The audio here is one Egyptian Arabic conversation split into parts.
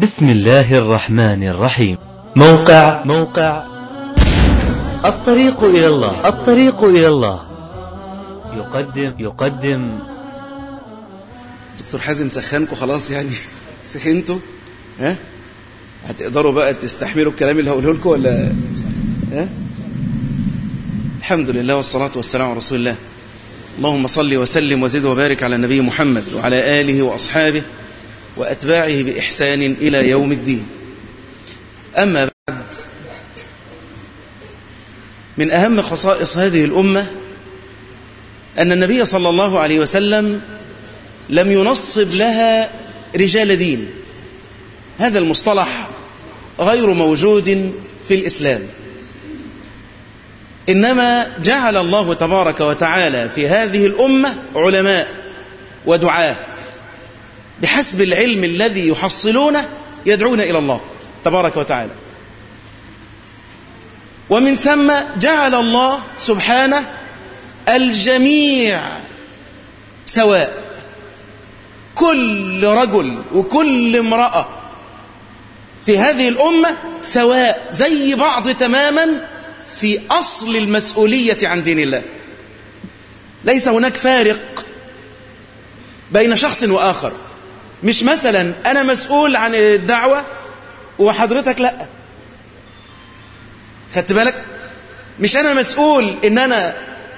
بسم الله الرحمن الرحيم موقع موقع الطريق إلى الله الطريق إلى الله يقدم يقدم دكتور حازم سخنكم خلاص يعني سخنتوا ها هتقدروا بقى تستحملوا الكلام اللي هقوله لكم ولا ها الحمد لله والصلاة والسلام على رسول الله اللهم صل وسلم وزد وبارك على النبي محمد وعلى آله وأصحابه وأتباعه بإحسان إلى يوم الدين أما بعد من أهم خصائص هذه الأمة أن النبي صلى الله عليه وسلم لم ينصب لها رجال دين هذا المصطلح غير موجود في الإسلام إنما جعل الله تبارك وتعالى في هذه الأمة علماء ودعاة بحسب العلم الذي يحصلونه يدعون إلى الله تبارك وتعالى ومن ثم جعل الله سبحانه الجميع سواء كل رجل وكل امرأة في هذه الأمة سواء زي بعض تماما في أصل المسؤولية عن دين الله ليس هناك فارق بين شخص وآخر مش مثلا أنا مسؤول عن الدعوة وحضرتك لا خدت بالك مش أنا مسؤول إن أنا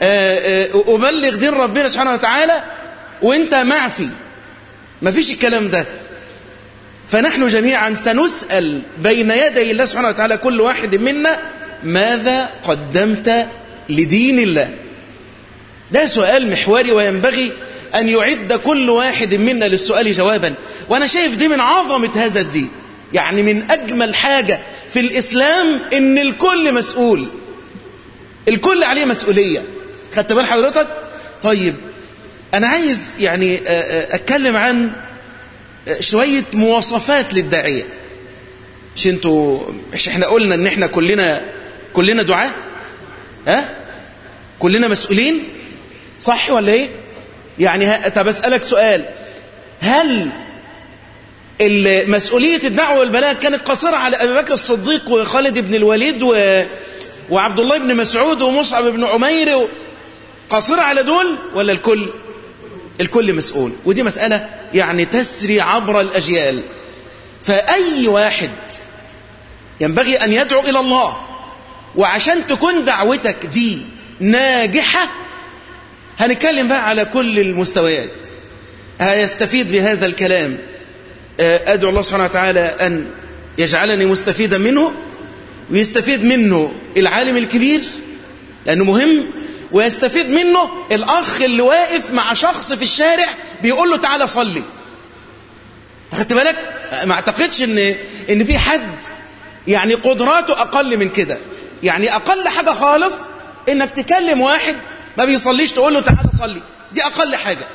أبلغ دين ربنا سبحانه وتعالى وإنت معفي مفيش الكلام ده فنحن جميعا سنسأل بين يدي الله سبحانه وتعالى كل واحد منا ماذا قدمت لدين الله ده سؤال محوري وينبغي أن يعد كل واحد منا للسؤال جوابا وأنا شايف دي من عظمة هذا الدين يعني من أجمل حاجة في الإسلام إن الكل مسؤول الكل عليه مسؤولية خدت بال حضرتك طيب أنا عايز يعني أتكلم عن شوية مواصفات للداعية مش انتوا مش احنا قلنا ان احنا كلنا كلنا دعاة ها كلنا مسؤولين صح ولا ايه يعني طب اسالك سؤال هل مسؤولية الدعوة والبلاغ كانت قاصرة على أبي بكر الصديق وخالد بن الوليد و... وعبد الله بن مسعود ومصعب بن عمير و... قاصرة على دول ولا الكل الكل مسؤول ودي مسألة يعني تسري عبر الأجيال فأي واحد ينبغي أن يدعو إلى الله وعشان تكون دعوتك دي ناجحة هنتكلم بقى على كل المستويات هيستفيد بهذا الكلام أدعو الله سبحانه وتعالى أن يجعلني مستفيدا منه ويستفيد منه العالم الكبير لأنه مهم ويستفيد منه الأخ اللي واقف مع شخص في الشارع بيقول له تعالى صلي خدت بالك ما اعتقدش ان ان في حد يعني قدراته اقل من كده يعني اقل حاجه خالص انك تكلم واحد ما بيصليش تقول له تعالى صلي دي اقل حاجه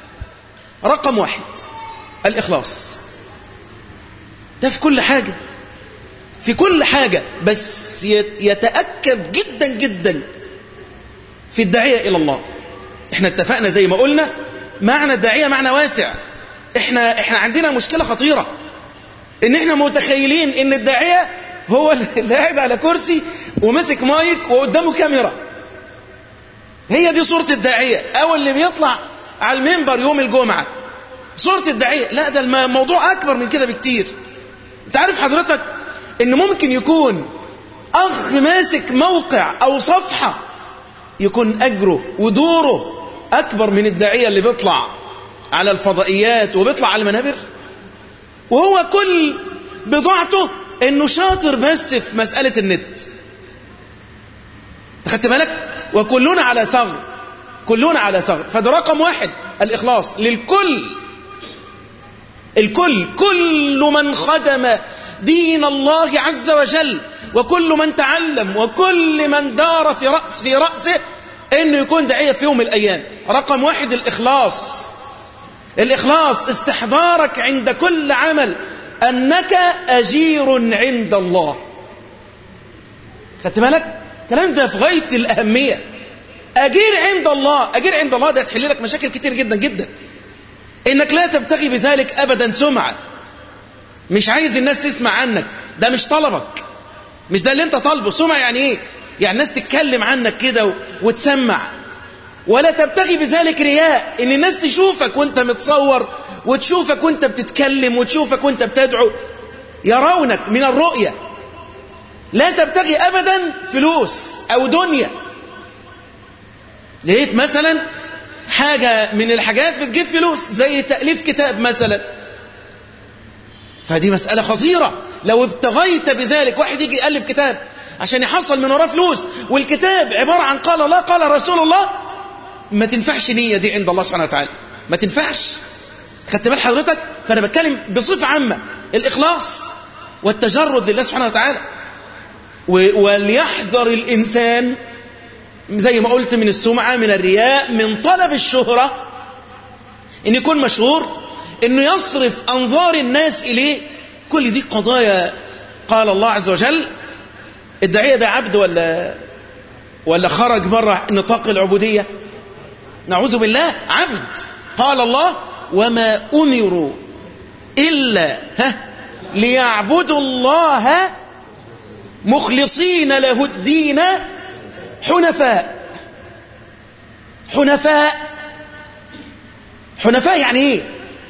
رقم واحد الاخلاص ده في كل حاجه في كل حاجه بس يتاكد جدا جدا في الداعيه الى الله احنا اتفقنا زي ما قلنا معنى الداعيه معنى واسع احنا احنا عندنا مشكله خطيره ان احنا متخيلين ان الداعيه هو اللي قاعد على كرسي وماسك مايك وقدامه كاميرا هي دي صوره الداعيه او اللي بيطلع على المنبر يوم الجمعه صوره الداعيه لا ده الموضوع اكبر من كده بكتير انت عارف حضرتك ان ممكن يكون اخ ماسك موقع او صفحه يكون اجره ودوره اكبر من الداعيه اللي بيطلع على الفضائيات وبيطلع على المنابر وهو كل بضاعته انه شاطر بس في مسألة النت خدت بالك وكلنا على ثغر كلنا على ثغر فده رقم واحد الإخلاص للكل الكل كل من خدم دين الله عز وجل وكل من تعلم وكل من دار في رأس في رأسه انه يكون داعية في يوم من الأيام رقم واحد الإخلاص الإخلاص استحضارك عند كل عمل أنك أجير عند الله خدت بالك؟ الكلام ده في غاية الأهمية أجير عند الله أجير عند الله ده هتحل لك مشاكل كتير جدا جدا إنك لا تبتغي بذلك أبدا سمعة مش عايز الناس تسمع عنك ده مش طلبك مش ده اللي انت طالبه سمع يعني ايه يعني الناس تتكلم عنك كده وتسمع ولا تبتغي بذلك رياء ان الناس تشوفك وانت متصور وتشوفك وانت بتتكلم وتشوفك وانت بتدعو يرونك من الرؤية لا تبتغي ابدا فلوس او دنيا لقيت مثلا حاجة من الحاجات بتجيب فلوس زي تأليف كتاب مثلا فدي مسألة خطيرة لو ابتغيت بذلك واحد يجي يألف كتاب عشان يحصل من وراه فلوس والكتاب عبارة عن قال الله قال رسول الله ما تنفعش نية دي عند الله سبحانه وتعالى ما تنفعش خدت بال حضرتك فأنا بتكلم بصفة عامة الإخلاص والتجرد لله سبحانه وتعالى وليحذر الإنسان زي ما قلت من السمعة من الرياء من طلب الشهرة إن يكون مشهور إنه يصرف أنظار الناس إليه كل دي قضايا قال الله عز وجل الداعية ده عبد ولا ولا خرج بره نطاق العبودية نعوذ بالله عبد قال الله وما أمروا إلا ها ليعبدوا الله مخلصين له الدين حنفاء حنفاء حنفاء يعني ايه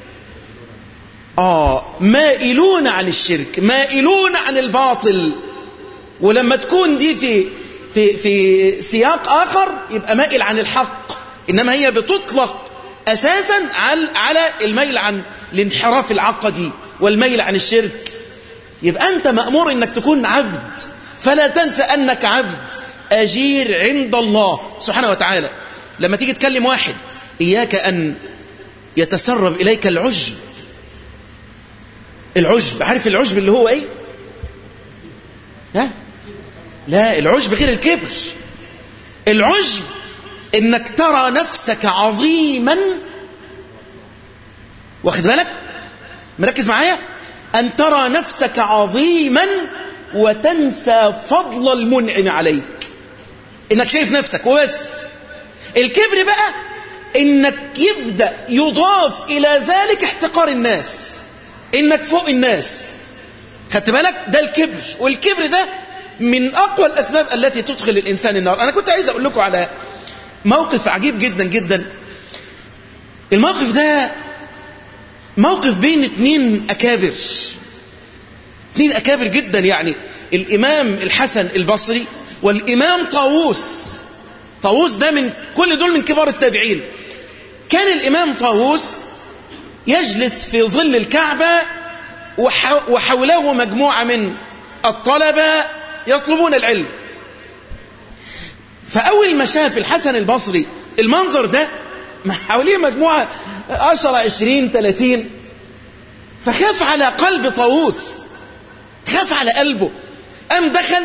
آه مائلون عن الشرك مائلون عن الباطل ولما تكون دي في في في سياق آخر يبقى مائل عن الحق إنما هي بتطلق أساسا على على الميل عن الانحراف العقدي والميل عن الشرك يبقى أنت مأمور إنك تكون عبد فلا تنسى أنك عبد أجير عند الله سبحانه وتعالى لما تيجي تكلم واحد إياك أن يتسرب إليك العجب العجب عارف العجب اللي هو إيه ها لا العجب غير الكبر العجب إنك ترى نفسك عظيما واخد بالك مركز معايا أن ترى نفسك عظيما وتنسى فضل المنعم عليك إنك شايف نفسك وبس الكبر بقى إنك يبدأ يضاف إلى ذلك احتقار الناس إنك فوق الناس خدت بالك ده الكبر والكبر ده من أقوى الأسباب التي تدخل الإنسان النار أنا كنت عايز أقول لكم على موقف عجيب جدا جدا الموقف ده موقف بين اتنين أكابر اتنين أكابر جدا يعني الإمام الحسن البصري والإمام طاووس طاووس ده من كل دول من كبار التابعين كان الإمام طاووس يجلس في ظل الكعبة وحوله مجموعة من الطلبة يطلبون العلم فأول ما شاف الحسن البصري المنظر ده حواليه مجموعة عشرة عشرين ثلاثين فخاف على قلب طاووس خاف على قلبه قام دخل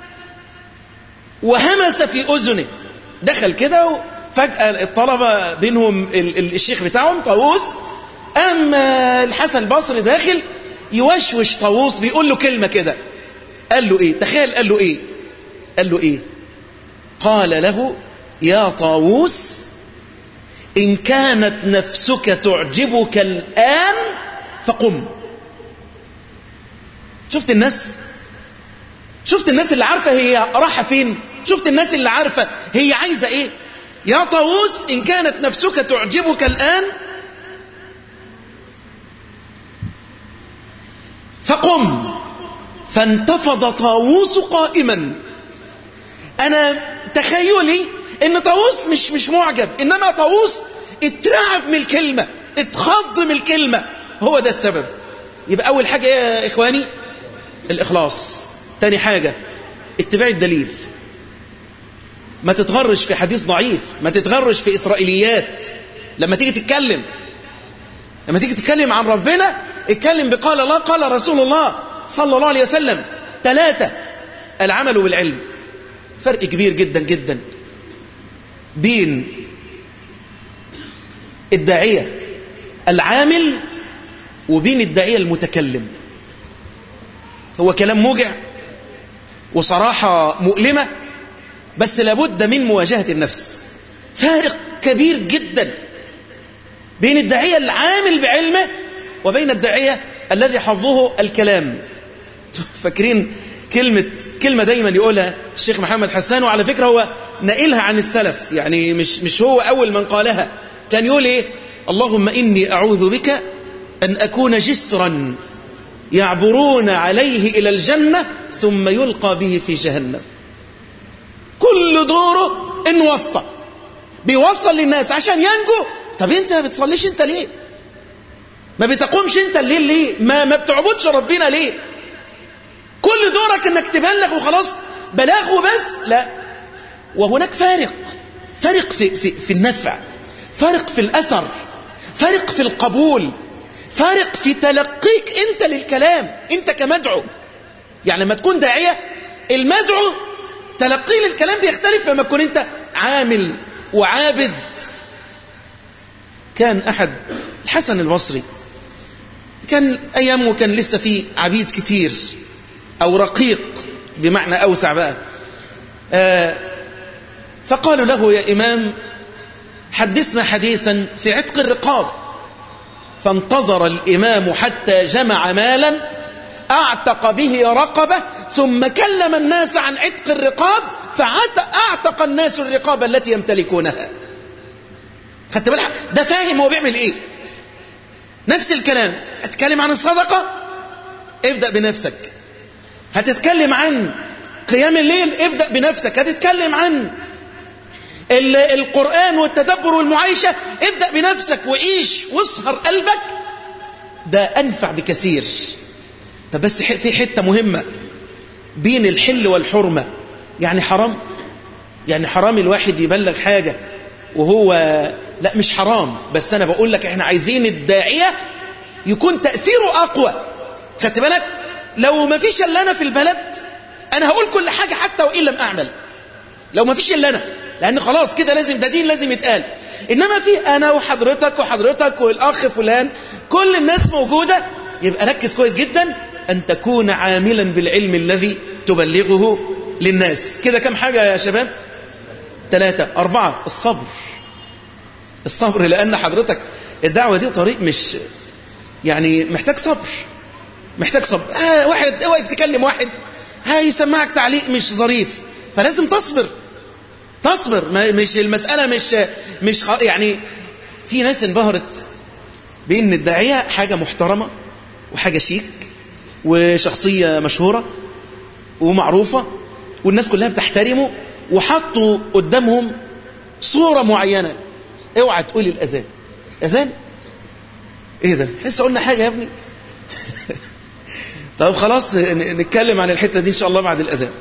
وهمس في أذنه دخل كده وفجأة الطلبة بينهم الشيخ بتاعهم طاووس قام الحسن البصري داخل يوشوش طاووس بيقول له كلمة كده قال له ايه تخيل قال له ايه قال له ايه قال له يا طاووس إن كانت نفسك تعجبك الآن فقم شفت الناس شفت الناس اللي عارفة هي راحة فين شفت الناس اللي عارفة هي عايزة ايه يا طاووس إن كانت نفسك تعجبك الآن فقم فانتفض طاووس قائما أنا تخيلي إن طاووس مش مش معجب إنما طاووس اترعب من الكلمة اتخض من الكلمة هو ده السبب يبقى أول حاجة يا إخواني الإخلاص تاني حاجة اتباع الدليل ما تتغرش في حديث ضعيف ما تتغرش في إسرائيليات لما تيجي تتكلم لما تيجي تتكلم عن ربنا اتكلم بقال الله قال رسول الله صلى الله عليه وسلم ثلاثة العمل بالعلم فرق كبير جدا جدا بين الداعية العامل وبين الداعية المتكلم هو كلام موجع وصراحة مؤلمة بس لابد من مواجهة النفس فارق كبير جدا بين الداعية العامل بعلمه وبين الداعية الذي حظه الكلام فاكرين كلمة كلمة دايما يقولها الشيخ محمد حسان وعلى فكرة هو نقلها عن السلف يعني مش مش هو أول من قالها كان يقول إيه اللهم إني أعوذ بك أن أكون جسرا يعبرون عليه إلى الجنة ثم يلقى به في جهنم كل دوره إن وسطة بيوصل للناس عشان ينجو طب انت ما بتصليش انت ليه ما بتقومش انت الليل ليه ما, ما بتعبدش ربنا ليه كل دورك انك تبلغ وخلاص بلاغ وبس لا وهناك فارق فارق في, في, في النفع فارق في الأثر فارق في القبول فارق في تلقيك انت للكلام انت كمدعو يعني لما تكون داعية المدعو تلقيه للكلام بيختلف لما تكون انت عامل وعابد كان أحد الحسن البصري كان أيامه كان لسه في عبيد كتير أو رقيق بمعنى أوسع بقى آه فقالوا له يا إمام حدثنا حديثا في عتق الرقاب فانتظر الإمام حتى جمع مالا أعتق به رقبة ثم كلم الناس عن عتق الرقاب فأعتق الناس الرقاب التي يمتلكونها خدت بالك ده فاهم هو بيعمل ايه نفس الكلام هتتكلم عن الصدقة ابدأ بنفسك هتتكلم عن قيام الليل ابدأ بنفسك هتتكلم عن القرآن والتدبر والمعايشة ابدأ بنفسك وعيش واسهر قلبك ده أنفع بكثير طب بس في حتة مهمة بين الحل والحرمة يعني حرام يعني حرام الواحد يبلغ حاجة وهو لا مش حرام بس أنا بقول لك احنا عايزين الداعية يكون تأثيره أقوى خدت بالك لو ما فيش إلا أنا في البلد أنا هقول كل حاجة حتى وإن لم أعمل لو ما فيش إلا أنا لأن خلاص كده لازم ده دين لازم يتقال إنما في أنا وحضرتك وحضرتك والأخ فلان كل الناس موجودة يبقى ركز كويس جدا أن تكون عاملا بالعلم الذي تبلغه للناس كده كم حاجة يا شباب ثلاثة أربعة الصبر الصبر لأن حضرتك الدعوة دي طريق مش يعني محتاج صبر محتاج صبر آه واحد واقف تكلم واحد هيسمعك تعليق مش ظريف فلازم تصبر تصبر مش المسألة مش مش يعني في ناس انبهرت بأن الداعية حاجة محترمة وحاجة شيك وشخصية مشهورة ومعروفة والناس كلها بتحترمه وحطوا قدامهم صورة معينة اوعى تقولي الأذان أذان ايه ده لسه قلنا حاجة يا ابني طب خلاص نتكلم عن الحتة دي إن شاء الله بعد الأذان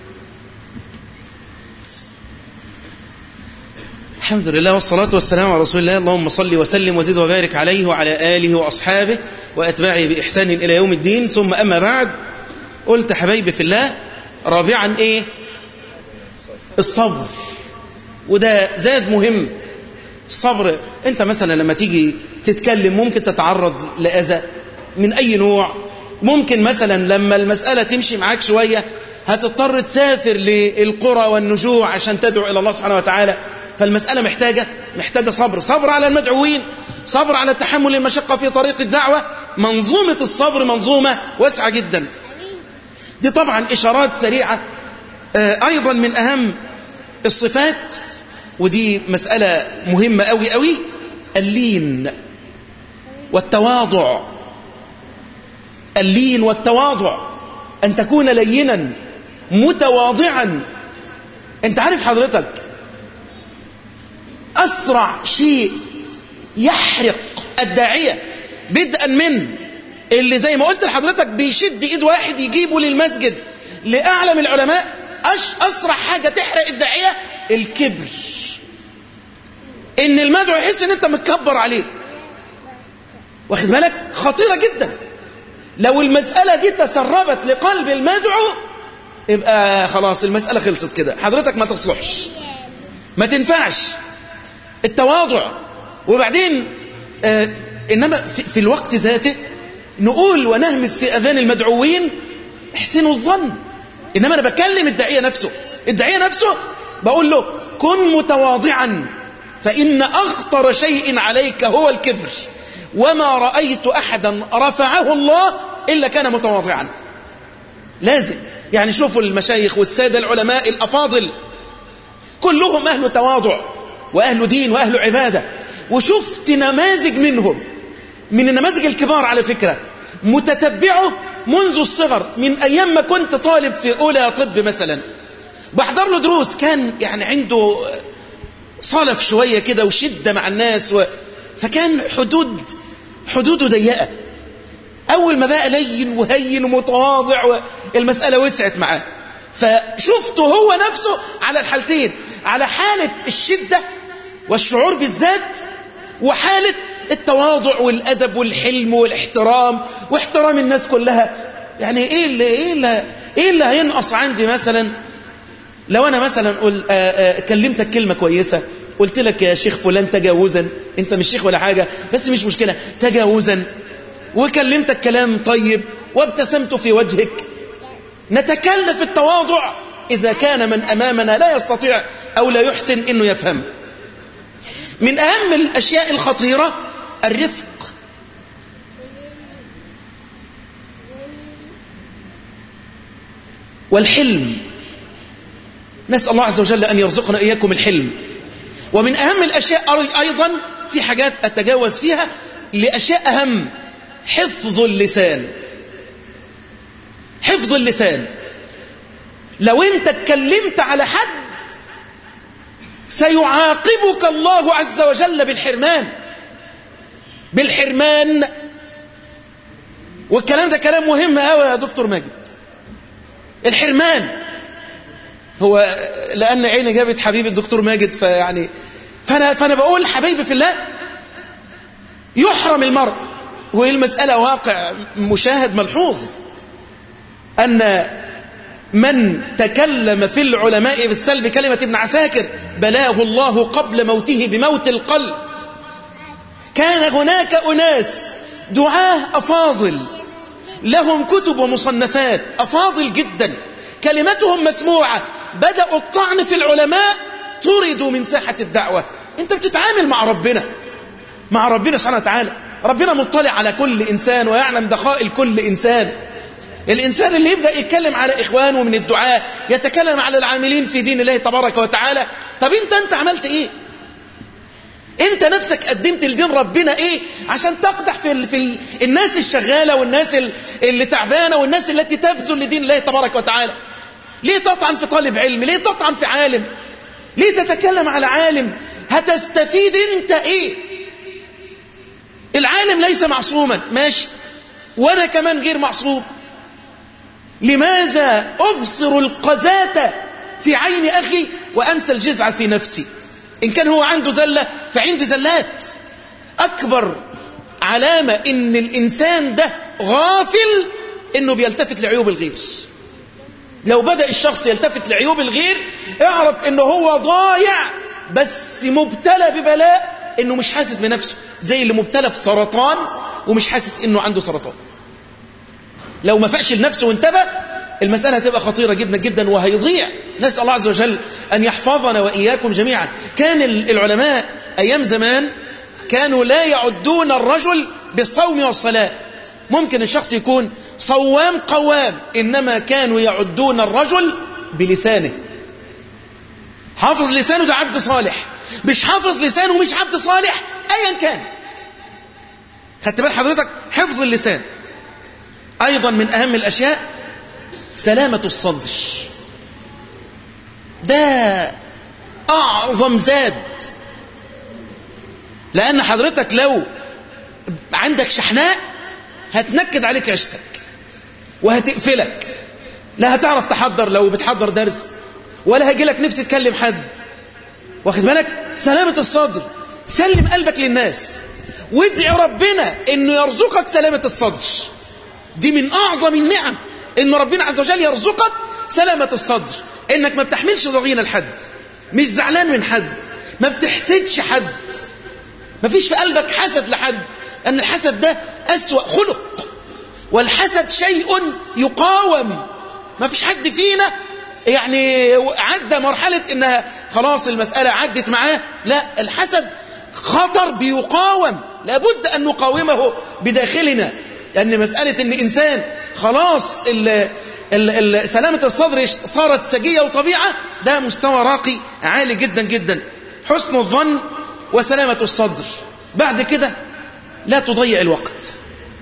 الحمد لله والصلاة والسلام على رسول الله اللهم صل وسلم وزد وبارك عليه وعلى آله وأصحابه وأتباعه بإحسان إلى يوم الدين ثم أما بعد قلت حبايبي في الله رابعا إيه الصبر وده زاد مهم الصبر أنت مثلا لما تيجي تتكلم ممكن تتعرض لأذى من أي نوع ممكن مثلا لما المسألة تمشي معاك شوية هتضطر تسافر للقرى والنجوع عشان تدعو إلى الله سبحانه وتعالى فالمسألة محتاجة محتاجة صبر صبر على المدعوين صبر على تحمل المشقة في طريق الدعوة منظومة الصبر منظومة واسعة جدا دي طبعا إشارات سريعة أيضا من أهم الصفات ودي مسألة مهمة أوي أوي اللين والتواضع اللين والتواضع أن تكون لينا متواضعا أنت عارف حضرتك أسرع شيء يحرق الداعية بدءا من اللي زي ما قلت لحضرتك بيشد ايد واحد يجيبه للمسجد لأعلم العلماء أش أسرع حاجة تحرق الداعية الكبر إن المدعو يحس إن أنت متكبر عليه واخد بالك خطيرة جدا لو المسألة دي تسربت لقلب المدعو يبقى خلاص المسألة خلصت كده حضرتك ما تصلحش ما تنفعش التواضع وبعدين آه إنما في, في الوقت ذاته نقول ونهمس في أذان المدعوين احسنوا الظن إنما أنا بكلم الداعية نفسه الداعية نفسه بقول له كن متواضعا فإن أخطر شيء عليك هو الكبر وما رأيت أحدا رفعه الله إلا كان متواضعا لازم يعني شوفوا المشايخ والسادة العلماء الأفاضل كلهم أهل تواضع وأهل دين وأهل عبادة وشفت نماذج منهم من النماذج الكبار على فكرة متتبعه منذ الصغر من أيام ما كنت طالب في أولى طب مثلا بحضر له دروس كان يعني عنده صلف شوية كده وشدة مع الناس و... فكان حدود حدوده ضيقة أول ما بقى لين وهين ومتواضع المسألة وسعت معاه فشفته هو نفسه على الحالتين على حالة الشدة والشعور بالذات وحالة التواضع والأدب والحلم والاحترام واحترام الناس كلها يعني إيه اللي, إيه اللي, إيه اللي هينقص عندي مثلا لو أنا مثلا قل آآ آآ كلمتك كلمة كويسة قلت لك يا شيخ فلان تجاوزا انت مش شيخ ولا حاجة بس مش مشكلة تجاوزا وكلمتك كلام طيب وابتسمت في وجهك نتكلف التواضع إذا كان من أمامنا لا يستطيع أو لا يحسن أنه يفهم من أهم الأشياء الخطيرة الرفق والحلم نسأل الله عز وجل أن يرزقنا إياكم الحلم ومن أهم الأشياء أيضا في حاجات أتجاوز فيها لأشياء أهم حفظ اللسان حفظ اللسان لو انت اتكلمت على حد سيعاقبك الله عز وجل بالحرمان بالحرمان والكلام ده كلام مهم قوي يا دكتور ماجد الحرمان هو لأن عيني جابت حبيبي الدكتور ماجد فيعني فأنا, فأنا بقول حبيبي في الله يحرم المرء وهي المسألة واقع مشاهد ملحوظ أن من تكلم في العلماء بالسلب كلمة ابن عساكر بلاه الله قبل موته بموت القلب كان هناك أناس دعاه أفاضل لهم كتب ومصنفات أفاضل جدا كلمتهم مسموعة بدأوا الطعن في العلماء طردوا من ساحة الدعوة انت بتتعامل مع ربنا مع ربنا سبحانه وتعالى ربنا مطلع على كل إنسان ويعلم دخائل كل إنسان الإنسان اللي يبدأ يتكلم على إخوانه من الدعاء يتكلم على العاملين في دين الله تبارك وتعالى طب انت انت عملت ايه انت نفسك قدمت لدين ربنا ايه عشان تقدح في, ال... في ال... الناس الشغالة والناس اللي تعبانة والناس التي تبذل لدين الله تبارك وتعالى ليه تطعن في طالب علم ليه تطعن في عالم ليه تتكلم على عالم هتستفيد انت ايه العالم ليس معصوما ماشي وانا كمان غير معصوم لماذا أبصر القذاة في عين أخي وأنسى الجزع في نفسي إن كان هو عنده زلة فعندي زلات أكبر علامة إن الإنسان ده غافل إنه بيلتفت لعيوب الغير لو بدأ الشخص يلتفت لعيوب الغير اعرف إنه هو ضايع بس مبتلى ببلاء إنه مش حاسس بنفسه زي اللي مبتلى بسرطان ومش حاسس إنه عنده سرطان لو ما فقش لنفسه وانتبه المسألة هتبقى خطيرة جدا جدا وهيضيع نسأل الله عز وجل أن يحفظنا وإياكم جميعا كان العلماء أيام زمان كانوا لا يعدون الرجل بالصوم والصلاة ممكن الشخص يكون صوام قوام إنما كانوا يعدون الرجل بلسانه حافظ لسانه ده عبد صالح مش حافظ لسانه مش عبد صالح أيا كان خدت بال حضرتك حفظ اللسان أيضا من أهم الأشياء سلامة الصدر ده أعظم زاد لأن حضرتك لو عندك شحناء هتنكد عليك عشتك وهتقفلك لا هتعرف تحضر لو بتحضر درس ولا هيجي لك نفس تكلم حد واخد بالك سلامة الصدر سلم قلبك للناس وادعي ربنا انه يرزقك سلامة الصدر دي من أعظم النعم إن ربنا عز وجل يرزقك سلامة الصدر إنك ما بتحملش ضغينة لحد مش زعلان من حد ما بتحسدش حد ما فيش في قلبك حسد لحد أن الحسد ده أسوأ خلق والحسد شيء يقاوم ما فيش حد فينا يعني عدى مرحلة إنها خلاص المسألة عدت معاه لا الحسد خطر بيقاوم لابد أن نقاومه بداخلنا لأن مسألة أن إنسان خلاص ال ال ال سلامة الصدر صارت سجية وطبيعة ده مستوى راقي عالي جدا جدا حسن الظن وسلامة الصدر بعد كده لا تضيع الوقت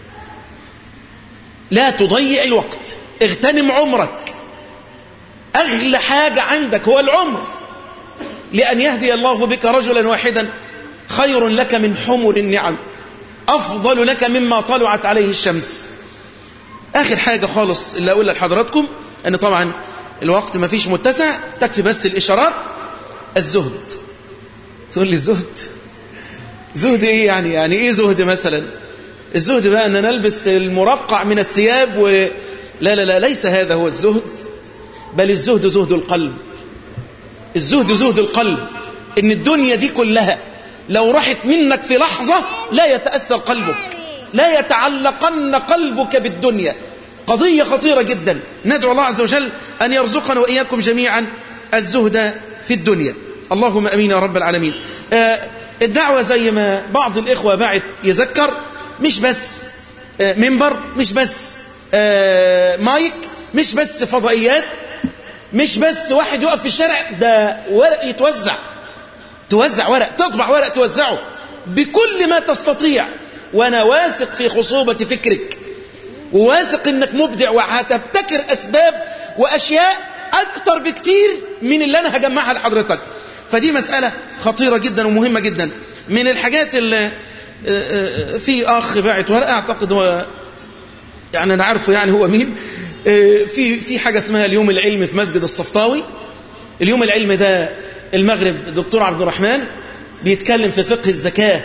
لا تضيع الوقت اغتنم عمرك أغلى حاجة عندك هو العمر لأن يهدي الله بك رجلا واحدا خير لك من حمر النعم أفضل لك مما طلعت عليه الشمس آخر حاجة خالص اللي أقولها لحضراتكم أن طبعا الوقت ما فيش متسع تكفي بس الإشارات الزهد تقول لي الزهد زهد إيه يعني يعني إيه زهد مثلا الزهد بقى أن نلبس المرقع من الثياب و... لا لا لا ليس هذا هو الزهد بل الزهد زهد القلب الزهد زهد القلب إن الدنيا دي كلها لو راحت منك في لحظة لا يتأثر قلبك لا يتعلقن قلبك بالدنيا قضية خطيرة جدا ندعو الله عز وجل أن يرزقنا وإياكم جميعا الزهد في الدنيا اللهم أمين يا رب العالمين آه الدعوة زي ما بعض الإخوة بعد يذكر مش بس آه منبر مش بس آه مايك مش بس فضائيات مش بس واحد يقف في الشارع ده ورق يتوزع توزع ورق تطبع ورق توزعه بكل ما تستطيع وانا واثق في خصوبة فكرك وواثق انك مبدع وهتبتكر اسباب واشياء اكتر بكتير من اللي انا هجمعها لحضرتك فدي مسألة خطيرة جدا ومهمة جدا من الحاجات اللي في اخ باعت ورقة اعتقد هو يعني انا عارفه يعني هو مين في في حاجة اسمها اليوم العلمي في مسجد الصفطاوي اليوم العلمي ده المغرب الدكتور عبد الرحمن بيتكلم في فقه الزكاة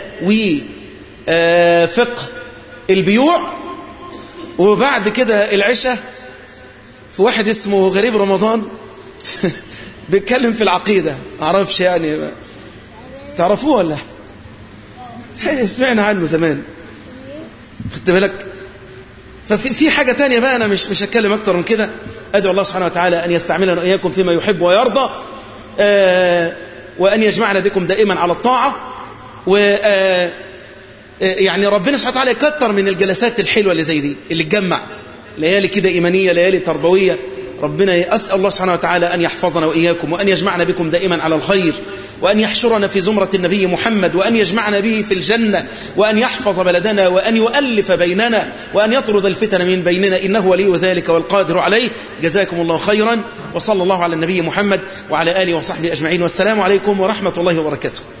وفقه البيوع وبعد كده العشاء في واحد اسمه غريب رمضان بيتكلم في العقيدة معرفش يعني تعرفوه ولا يعني سمعنا عنه زمان خدت بالك ففي في حاجة تانية بقى أنا مش مش هتكلم أكتر من كده أدعو الله سبحانه وتعالى أن يستعملنا وإياكم فيما يحب ويرضى آه وأن يجمعنا بكم دائما على الطاعة و آه يعني ربنا سبحانه وتعالى يكتر من الجلسات الحلوة اللي زي دي اللي تجمع ليالي كده إيمانية ليالي تربوية ربنا أسأل الله سبحانه وتعالى أن يحفظنا وإياكم وأن يجمعنا بكم دائما على الخير وأن يحشرنا في زمرة النبي محمد وأن يجمعنا به في الجنة وأن يحفظ بلدنا وأن يؤلف بيننا وأن يطرد الفتن من بيننا إنه ولي ذلك والقادر عليه جزاكم الله خيرا وصلى الله على النبي محمد وعلى آله وصحبه أجمعين والسلام عليكم ورحمة الله وبركاته